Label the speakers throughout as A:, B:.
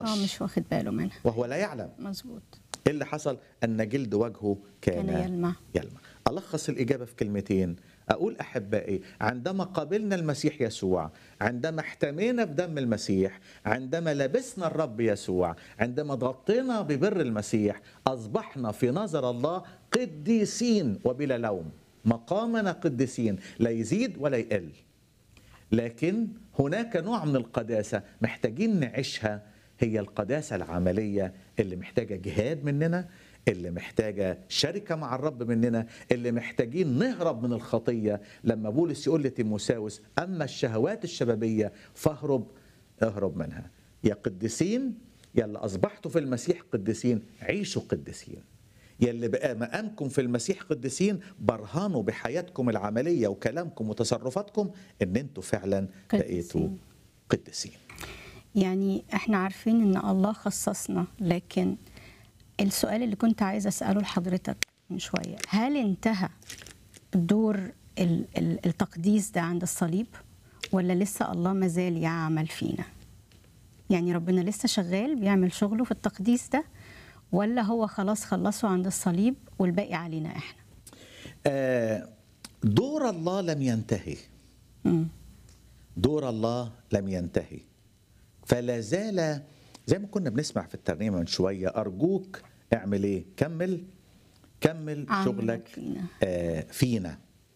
A: اه مش واخد باله منها
B: وهو لا يعلم
A: مظبوط
B: ايه اللي حصل ان جلد وجهه كان,
A: كان يلمع.
B: يلمع الخص الاجابه في كلمتين اقول احبائي عندما قابلنا المسيح يسوع عندما احتمينا بدم المسيح عندما لبسنا الرب يسوع عندما ضغطينا ببر المسيح اصبحنا في نظر الله قديسين وبلا لوم مقامنا قديسين لا يزيد ولا يقل لكن هناك نوع من القداسة محتاجين نعيشها هي القداسة العملية اللي محتاجة جهاد مننا اللي محتاجة شركة مع الرب مننا اللي محتاجين نهرب من الخطية لما بولس يقول لتيموساوس أما الشهوات الشبابية فاهرب اهرب منها يا قديسين يا اللي أصبحتوا في المسيح قديسين عيشوا قديسين يلي بقى مقامكم في المسيح قديسين برهنوا بحياتكم العمليه وكلامكم وتصرفاتكم ان انتوا فعلا بقيتوا
A: قديسين.
B: قديسين
A: يعني احنا عارفين ان الله خصصنا لكن السؤال اللي كنت عايزه اساله لحضرتك من شويه هل انتهى دور ال- ال- التقديس ده عند الصليب ولا لسه الله مازال يعمل فينا يعني ربنا لسه شغال بيعمل شغله في التقديس ده ولا هو خلاص خلصه عند الصليب والباقي علينا احنا
B: آه دور الله لم ينتهي
A: مم.
B: دور الله لم ينتهي فلا زال زي ما كنا بنسمع في الترنيمه من شويه ارجوك اعمل ايه كمل كمل
A: عملك
B: شغلك
A: فينا.
B: آه فينا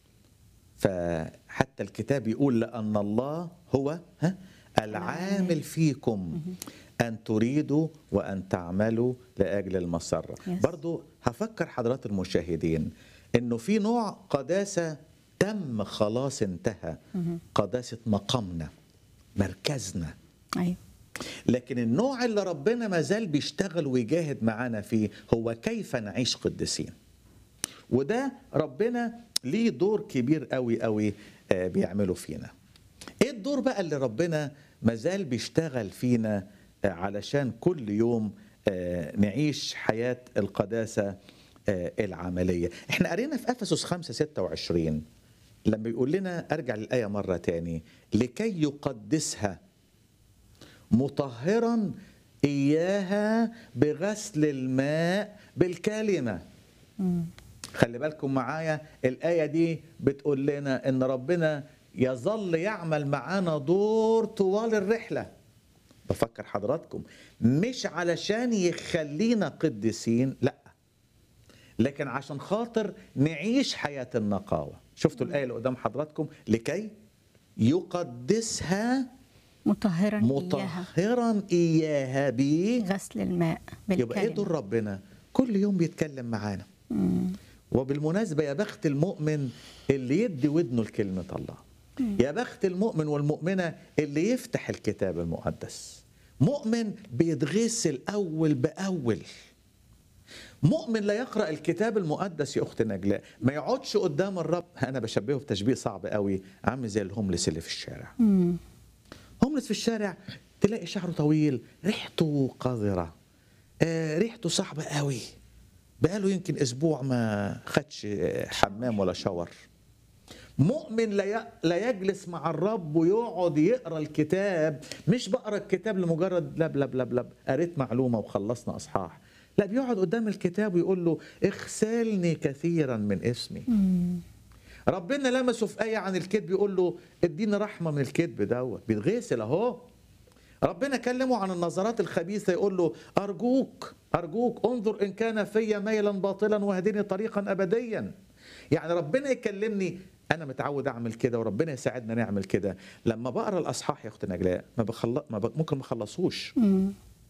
B: فحتى الكتاب يقول لأن الله هو ها العامل فيكم أن تريدوا وأن تعملوا لأجل المسرة
A: Yes.
B: برضو هفكر حضرات المشاهدين أنه في نوع قداسة تم خلاص انتهى قداسة مقامنا مركزنا
A: ايوه
B: لكن النوع اللي ربنا ما زال بيشتغل ويجاهد معانا فيه هو كيف نعيش قديسين وده ربنا ليه دور كبير قوي قوي آه، بيعمله فينا ايه الدور بقى اللي ربنا ما زال بيشتغل فينا آه، علشان كل يوم آه، نعيش حياة القداسة آه، العملية احنا قرينا في أفسس 5 26 لما بيقول لنا ارجع للآية مرة تاني لكي يقدسها مطهرا إياها بغسل الماء بالكلمة خلي بالكم معايا الآية دي بتقول لنا إن ربنا يظل يعمل معانا دور طوال الرحلة بفكر حضراتكم مش علشان يخلينا قديسين لا لكن عشان خاطر نعيش حياة النقاوة شفتوا الآية اللي قدام حضراتكم لكي يقدسها
A: مطهرا اياها
B: مطهرا إياها بيه
A: غسل الماء
B: يبقى ايه دور
A: بالكلمه
B: ربنا كل يوم بيتكلم معانا
A: مم.
B: وبالمناسبة يا بخت المؤمن اللي يدي ودنه لكلمة الله يا بخت المؤمن والمؤمنة اللي يفتح الكتاب المقدس مؤمن بيتغسل أول بأول مؤمن لا يقرأ الكتاب المقدس يا أخت نجلاء ما يقعدش قدام الرب أنا بشبهه بتشبيه صعب قوي عامل زي الهوملس اللي في الشارع
A: مم.
B: هوملس في الشارع تلاقي شعره طويل ريحته قذرة آه ريحته صعبة قوي بقاله يمكن أسبوع ما خدش آه، حمام ولا شاور مؤمن لا ي- لا يجلس مع الرب ويقعد يقرا الكتاب مش بقرا الكتاب لمجرد لب لب لب لب قريت معلومه وخلصنا اصحاح لا بيقعد قدام الكتاب ويقول له اغسلني كثيرا من اسمي
A: مم.
B: ربنا لمسه في آية عن الكذب يقول له اديني رحمة من الكذب دوت بيتغسل اهو ربنا كلمه عن النظرات الخبيثة يقول له أرجوك أرجوك انظر إن كان في ميلا باطلا واهدني طريقا أبديا يعني ربنا يكلمني أنا متعود أعمل كده وربنا يساعدنا نعمل كده لما بقرا الأصحاح يا أخت نجلاء ما بخلص ما ب... ممكن ما أخلصوش
A: مم.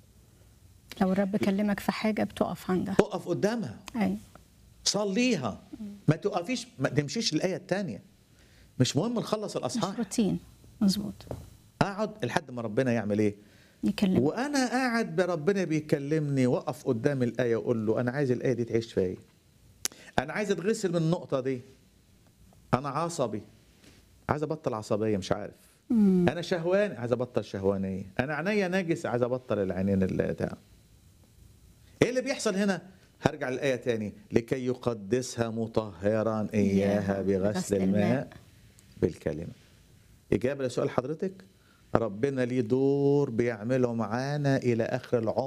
A: لو الرب كلمك في حاجه بتقف عندها
B: أقف قدامها
A: ايوه
B: صليها ما تقفيش ما تمشيش الآية الثانية مش مهم نخلص
A: مش
B: الأصحاح
A: روتين مظبوط
B: اقعد لحد ما ربنا يعمل ايه
A: يكلمك
B: وانا قاعد بربنا بيكلمني واقف قدام الايه اقول له انا عايز الايه دي تعيش فيا انا عايز اتغسل من النقطه دي انا عصبي عايز ابطل عصبيه مش عارف
A: مم.
B: انا شهواني عايز ابطل شهوانيه انا عينيا ناجس عايز ابطل العينين اللي ده ايه اللي بيحصل هنا هرجع للايه تاني لكي يقدسها مطهرا اياها بغسل الماء بالكلمه اجابه لسؤال حضرتك ربنا ليه دور بيعمله معانا الى اخر العمر